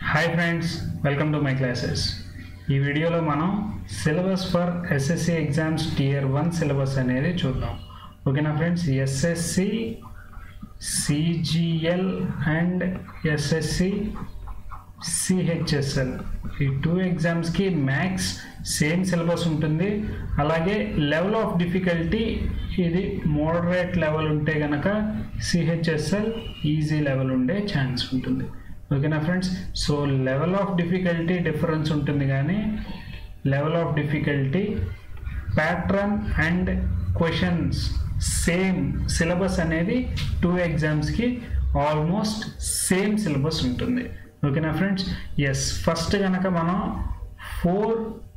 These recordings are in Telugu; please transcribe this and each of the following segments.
hi friends welcome to my classes ఈ వీడియోలో మనం syllabus for SSC exams tier one syllabus అనేది చూద్దాం ఓకేనా friends SSC CGL and SSC CHSL ఈ టూ ఎగ్జామ్స్కి మ్యాథ్స్ సేమ్ సిలబస్ ఉంటుంది అలాగే లెవెల్ ఆఫ్ డిఫికల్టీ ఇది మోడరేట్ లెవెల్ ఉంటే కనుక సిహెచ్ఎస్ఎల్ ఈజీ లెవెల్ ఉండే ఛాన్స్ ఉంటుంది ఓకేనా friends so level of difficulty difference ఉంటుంది కానీ level of difficulty pattern and questions same syllabus అనేది టూ ఎగ్జామ్స్కి ఆల్మోస్ట్ సేమ్ సిలబస్ ఉంటుంది ఓకేనా ఫ్రెండ్స్ ఎస్ ఫస్ట్ కనుక మనం ఫోర్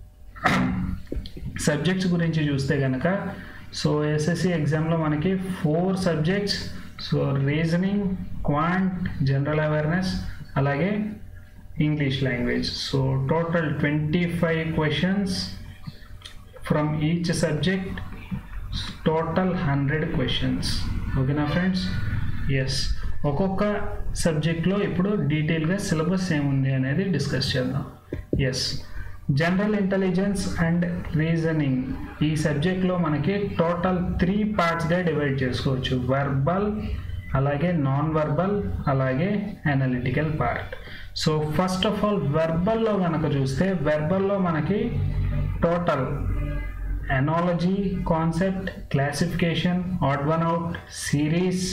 సబ్జెక్ట్స్ గురించి చూస్తే కనుక సో ఎస్ఎస్సి ఎగ్జామ్లో మనకి four subjects so reasoning quant general awareness అలాగే English language so total twenty five questions from each subject total hundred questions ఓకేనా ఫ్రెండ్స్ ఎస్ ఒక్కొక్క సబ్జెక్ట్లో ఇప్పుడు డీటెయిల్గా సిలబస్ ఏముంది అనేది డిస్కస్ చేద్దాం yes general intelligence and reasoning ఈ సబ్జెక్ట్లో మనకి టోటల్ త్రీ పార్ట్స్గా డివైడ్ చేసుకోవచ్చు వర్బల్ అలాగే నాన్ వర్బల్ అలాగే analytical part so first of all వెర్బల్లో కనుక చూస్తే వెర్బల్లో మనకి total analogy concept classification add one out series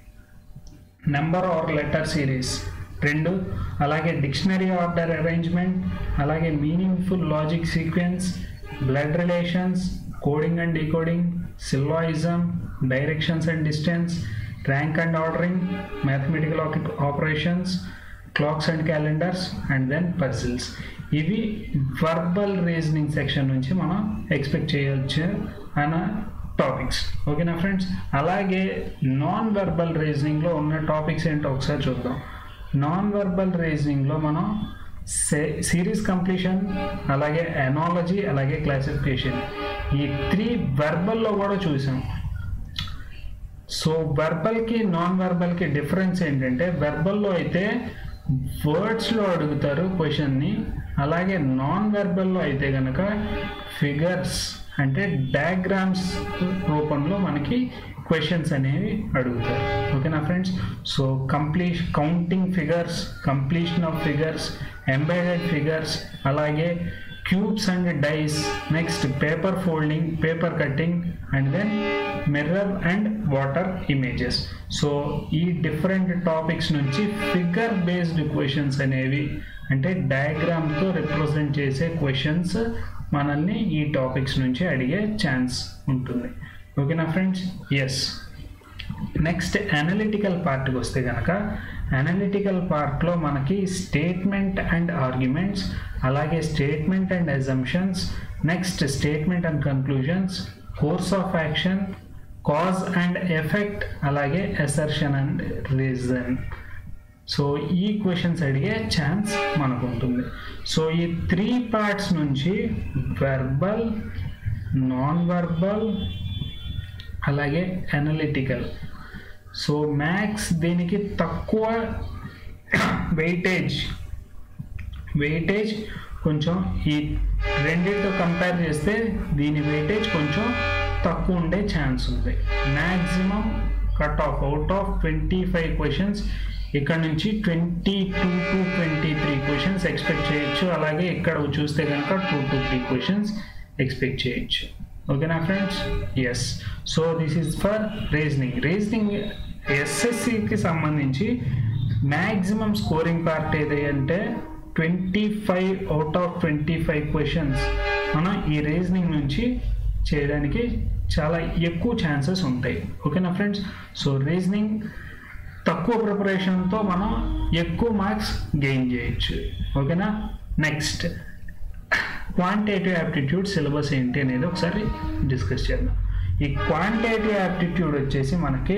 number or letter series రెండు అలాగే డిక్షనరీ ఆర్డర్ అరేంజ్మెంట్ అలాగే meaningful logic sequence blood relations coding and decoding syllogism directions and distance rank and ordering mathematical operations clocks and calendars and then puzzles ఇవి వర్బల్ రీజనింగ్ సెక్షన్ నుంచి మనం ఎక్స్పెక్ట్ చేయవచ్చు అన్న టాపిక్స్ ఓకేనా ఫ్రెండ్స్ అలాగే నాన్ వెర్బల్ రీజనింగ్లో ఉన్న టాపిక్స్ ఏంటో ఒకసారి చూద్దాం నాన్ వెర్బల్ రీజనింగ్లో మనం సిరీస్ కంప్లీషన్ అలాగే ఎనాలజీ అలాగే క్లాసిఫికేషన్ ఈ త్రీ వెర్బల్లో కూడా చూసాం సో వెర్బల్కి నాన్ వెర్బల్కి డిఫరెన్స్ ఏంటంటే వెర్బల్లో అయితే వర్డ్స్లో అడుగుతారు క్వశ్చన్ని అలాగే నాన్ వెర్బల్లో అయితే కనుక ఫిగర్స్ అంటే డయాగ్రామ్స్ రూపంలో మనకి క్వశ్చన్స్ అనేవి అడుగుతారు ఓకేనా friends so complete counting figures completion of figures embedded figures అలాగే cubes and dice next paper folding paper cutting and then mirror and water images so ఈ డిఫరెంట్ టాపిక్స్ నుంచి ఫిగర్ బేస్డ్ క్వశ్చన్స్ అనేవి అంటే డయాగ్రామ్తో రిప్రజెంట్ చేసే క్వశ్చన్స్ మనల్ని ఈ టాపిక్స్ నుంచి అడిగే ఛాన్స్ ఉంటుంది ఓకేనా ఫ్రెండ్స్ ఎస్ నెక్స్ట్ అనలిటికల్ పార్ట్కి వస్తే కనుక అనలిటికల్ పార్ట్లో మనకి స్టేట్మెంట్ అండ్ ఆర్గ్యుమెంట్స్ అలాగే statement and assumptions next statement and conclusions course of action cause and effect అలాగే ఎసర్షన్ అండ్ రీజన్ సో ఈ క్వశ్చన్స్ అడిగే ఛాన్స్ మనకు ఉంటుంది సో ఈ త్రీ పార్ట్స్ నుంచి వెర్బల్ నాన్ వెర్బల్ అలాగే అనలిటికల్ సో మ్యాథ్స్ దీనికి తక్కువ వెయిటేజ్ వెయిటేజ్ కొంచెం ఈ రెండింటితో కంపేర్ చేస్తే దీని వెయిటేజ్ కొంచెం తక్కువ ఉండే ఛాన్స్ ఉంది maximum cut off out of twenty five questions ఇక్కడ నుంచి twenty two to twenty three questions expect చేయొచ్చు అలాగే ఇక్కడ చూస్తే కనుక two to three questions expect చేయొచ్చు ఓకేనా friends yes so this is for reasoning reasoning ఎస్ఎస్సికి సంబంధించి మ్యాక్సిమం స్కోరింగ్ పార్ట్ ఏది అంటే twenty five out of twenty five questions మనం ఈ రీజనింగ్ నుంచి చేయడానికి చాలా ఎక్కువ ఛాన్సెస్ ఉంటాయి ఓకేనా ఫ్రెండ్స్ సో రీజనింగ్ తక్కువ ప్రిపరేషన్తో మనం ఎక్కువ మార్క్స్ గెయిన్ చేయొచ్చు ఓకేనా నెక్స్ట్ క్వాంటిటేటివ్ యాప్టిట్యూడ్ సిలబస్ ఏంటి అనేది ఒకసారి డిస్కస్ చేద్దాం ఈ క్వాంటిటేటివ్ యాప్టిట్యూడ్ వచ్చేసి మనకి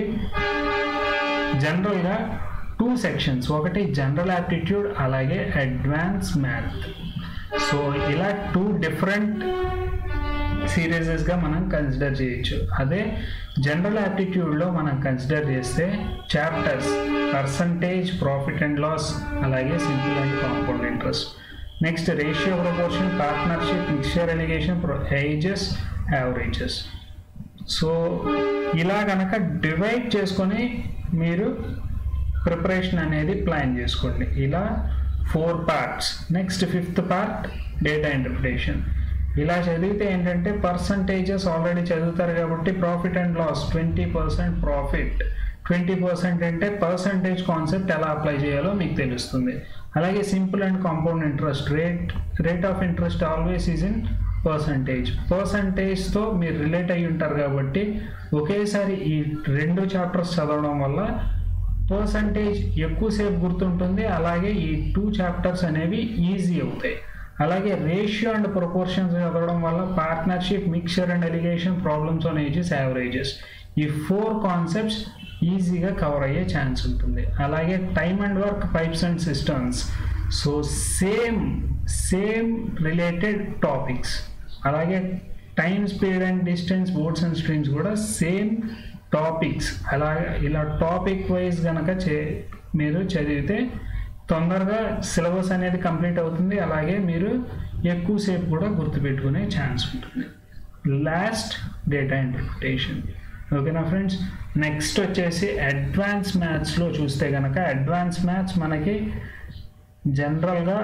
జనరల్గా టూ సెక్షన్స్ ఒకటి జనరల్ యాప్టిట్యూడ్ అలాగే అడ్వాన్స్ మ్యాథ్ సో ఇలా టూ డిఫరెంట్ సీరియసెస్గా మనం కన్సిడర్ చేయొచ్చు అదే జనరల్ యాప్టిట్యూడ్లో మనం కన్సిడర్ చేస్తే chapters percentage profit and loss అలాగే simple and compound interest next ratio proportion partnership mixture alligation ages averages so ఇలా కనుక డివైడ్ చేసుకొని మీరు ప్రిపరేషన్ అనేది ప్లాన్ చేసుకోండి ఇలా four parts next fifth part data interpretation ఇలా చదివితే ఏంటంటే పర్సంటేజెస్ ఆల్రెడీ చదువుతారు కాబట్టి profit and loss twenty percent profit twenty percent అంటే పర్సంటేజ్ కాన్సెప్ట్ ఎలా అప్లై చేయాలో మీకు తెలుస్తుంది అలాగే simple and compound interest rate rate of interest always is in percentage పర్సంటేజ్తో మీరు రిలేట్ అయ్యి ఉంటారు కాబట్టి ఒకేసారి ఈ రెండు చాప్టర్స్ చదవడం వల్ల పర్సంటేజ్ ఎక్కువసేపు గుర్తుంటుంది అలాగే ఈ టూ చాప్టర్స్ అనేవి ఈజీ అవుతాయి అలాగే రేషియో అండ్ ప్రొపోర్షన్స్ చదవడం వల్ల partnership mixture and alligation problems on ages averages ఈ ఫోర్ కాన్సెప్ట్స్ ఈజీగా కవర్ అయ్యే ఛాన్స్ ఉంటుంది అలాగే time and work pipes and cisterns so same same related topics అలాగే time speed and distance boats and streams కూడా సేమ్ టాపిక్స్ అలా ఇలా టాపిక్ వైజ్ కనుక చే మీరు చదివితే తొందరగా సిలబస్ అనేది కంప్లీట్ అవుతుంది అలాగే మీరు ఎక్కువసేపు కూడా గుర్తుపెట్టుకునే ఛాన్స్ ఉంటుంది లాస్ట్ డేటా ఇంటర్ప్రిటేషన్ ఓకేనా ఫ్రెండ్స్ నెక్స్ట్ వచ్చేసి అడ్వాన్స్ మ్యాథ్స్లో చూస్తే కనుక అడ్వాన్స్ మ్యాథ్స్ మనకి జనరల్గా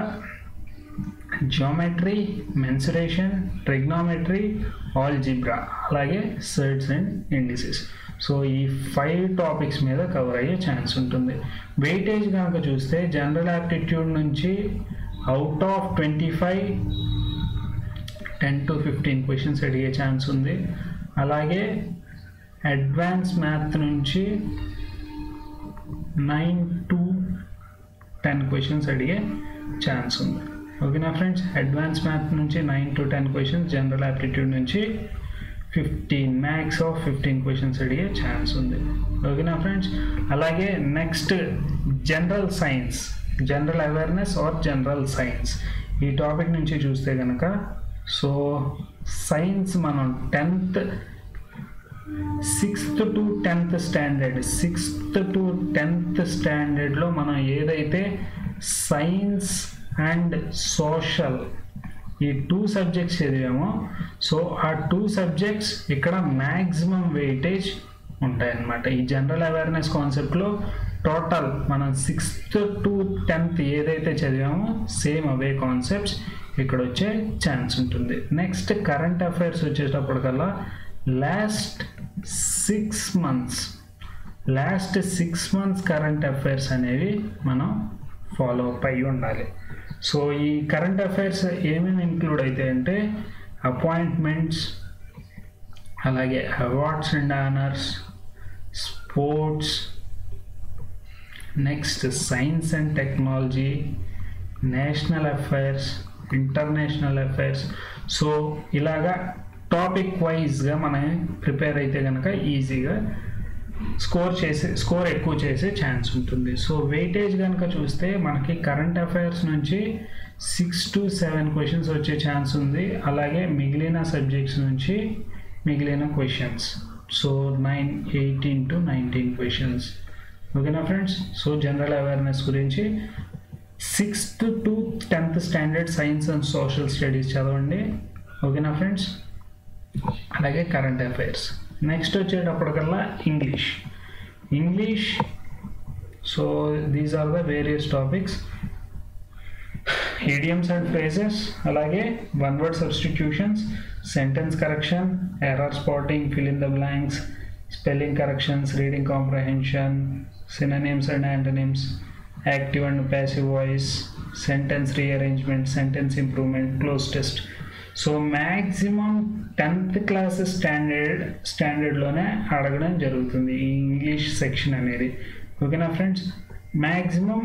జియోమెట్రీ మెన్సురేషన్ ట్రిగ్నామెట్రీ ఆల్జిబ్రా అలాగే సర్ట్స్ అండ్ ఇండిసెస్ సో ఈ ఫైవ్ టాపిక్స్ మీద కవర్ అయ్యే ఛాన్స్ ఉంటుంది వెయిటేజ్ కనుక చూస్తే జనరల్ యాప్టిట్యూడ్ నుంచి out of twenty five ten to fifteen questions అడిగే ఛాన్స్ ఉంది అలాగే అడ్వాన్స్ మ్యాథ్ నుంచి నైన్ టు టెన్ క్వశ్చన్స్ అడిగే ఛాన్స్ ఉంది ఓకేనా ఫ్రెండ్స్ అడ్వాన్స్ మ్యాథ్ నుంచి nine to ten questions general aptitude నుంచి fifteen max of fifteen questions అడిగే ఛాన్స్ ఉంది ఓకేనా ఫ్రెండ్స్ అలాగే next general science general awareness or general science ఈ టాపిక్ నుంచి చూస్తే కనుక సో సైన్స్ మనం tenth sixth to tenth standard sixth to tenth స్టాండర్డ్లో మనం ఏదైతే సైన్స్ అండ్ సోషల్ ఈ టూ సబ్జెక్ట్స్ చదివామో సో ఆ టూ సబ్జెక్ట్స్ ఇక్కడ మ్యాక్సిమం వెయిటేజ్ ఉంటాయన్నమాట ఈ జనరల్ అవేర్నెస్ కాన్సెప్ట్లో టోటల్ మనం సిక్స్త్ టు టెన్త్ ఏదైతే చదివామో సేమ్ అవే కాన్సెప్ట్స్ ఇక్కడ వచ్చే ఛాన్స్ ఉంటుంది నెక్స్ట్ కరెంట్ అఫైర్స్ వచ్చేటప్పటికల్లా last six months last six months current affairs అనేవి మనం ఫాలో అప్ అయ్యి ఉండాలి సో ఈ కరెంట్ అఫైర్స్ ఏమేమి ఇంక్లూడ్ అవుతాయి అంటే అపాయింట్మెంట్స్ అలాగే awards and honours sports next science and technology national affairs international affairs so ఇలాగా టాపిక్ వైజ్గా మనం ప్రిపేర్ అయితే కనుక ఈజీగా స్కోర్ చేసే స్కోర్ ఎక్కువ చేసే ఛాన్స్ ఉంటుంది సో వెయిటేజ్ కనుక చూస్తే మనకి కరెంట్ అఫైర్స్ నుంచి సిక్స్ టు సెవెన్ క్వశ్చన్స్ వచ్చే ఛాన్స్ ఉంది అలాగే మిగిలిన సబ్జెక్ట్స్ నుంచి మిగిలిన questions so nine eighteen to nineteen questions ఓకేనా ఫ్రెండ్స్ సో జనరల్ అవేర్నెస్ గురించి sixth to tenth standard science and social studies చదవండి ఓకేనా ఫ్రెండ్స్ అలాగే కరెంట్ అఫైర్స్ నెక్స్ట్ వచ్చేటప్పటికల్లా English English so these are the various topics idioms and phrases అలాగే one word substitutions sentence correction error spotting fill in the blanks spelling corrections reading comprehension synonyms and antonyms active and passive voice sentence rearrangement sentence improvement cloze test so maximum tenth class standard స్టాండర్డ్లోనే అడగడం జరుగుతుంది ఈ ఇంగ్లీష్ సెక్షన్ అనేది ఓకేనా friends maximum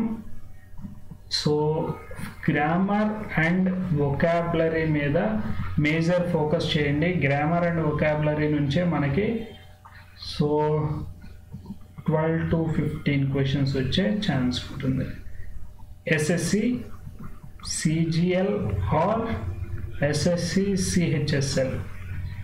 so grammar and vocabulary మీద మేజర్ ఫోకస్ చేయండి గ్రామర్ అండ్ వొకాబులరీ నుంచే మనకి so twelve to fifteen questions వచ్చే ఛాన్స్ ఉంటుంది SSC CGL or SSC CHSL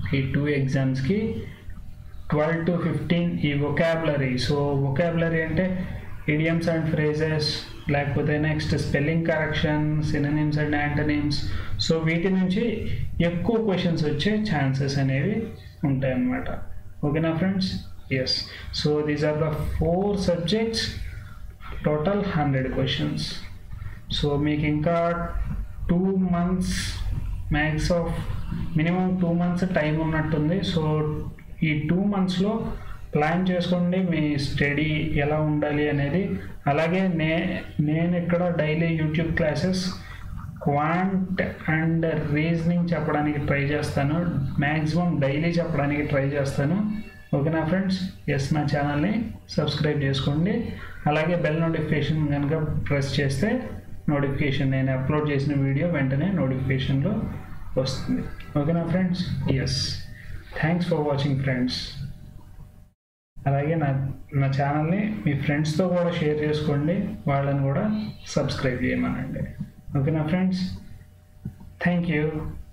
ఈ టూ ఎగ్జామ్స్కి ట్వెల్వ్ టు ఫిఫ్టీన్ ఈ వొకాబులరీ సో వొకాబులరీ అంటే ఇడియమ్స్ అండ్ ఫ్రేజెస్ లేకపోతే next spelling correction synonyms and antonyms so వీటి నుంచి ఎక్కువ క్వశ్చన్స్ వచ్చే ఛాన్సెస్ అనేవి ఉంటాయన్నమాట ఓకేనా friends yes so these are the four subjects total hundred questions so మీకు ఇంకా two months max of minimum two months time ఉన్నట్టుంది సో ఈ టూ మంత్స్లో ప్లాన్ చేసుకోండి మీ స్టడీ ఎలా ఉండాలి అనేది అలాగే నే నేను ఇక్కడ daily YouTube classes quant and reasoning చెప్పడానికి ట్రై చేస్తాను మ్యాక్సిమం డైలీ చెప్పడానికి ట్రై చేస్తాను ఓకేనా ఫ్రెండ్స్ ఎస్ నా ఛానల్ని సబ్స్క్రైబ్ చేసుకోండి అలాగే బెల్ నోటిఫికేషన్ కనుక ప్రెస్ చేస్తే నోటిఫికేషన్ నేను అప్లోడ్ చేసిన వీడియో వెంటనే నోటిఫికేషన్లో వస్తుంది ఓకేనా friends yes thanks for watching friends అలాగే నా నా ఛానల్ని మీ ఫ్రెండ్స్తో కూడా షేర్ చేసుకోండి వాళ్ళని కూడా సబ్స్క్రైబ్ చేయమనండి ఓకేనా ఫ్రెండ్స్ థ్యాంక్ యూ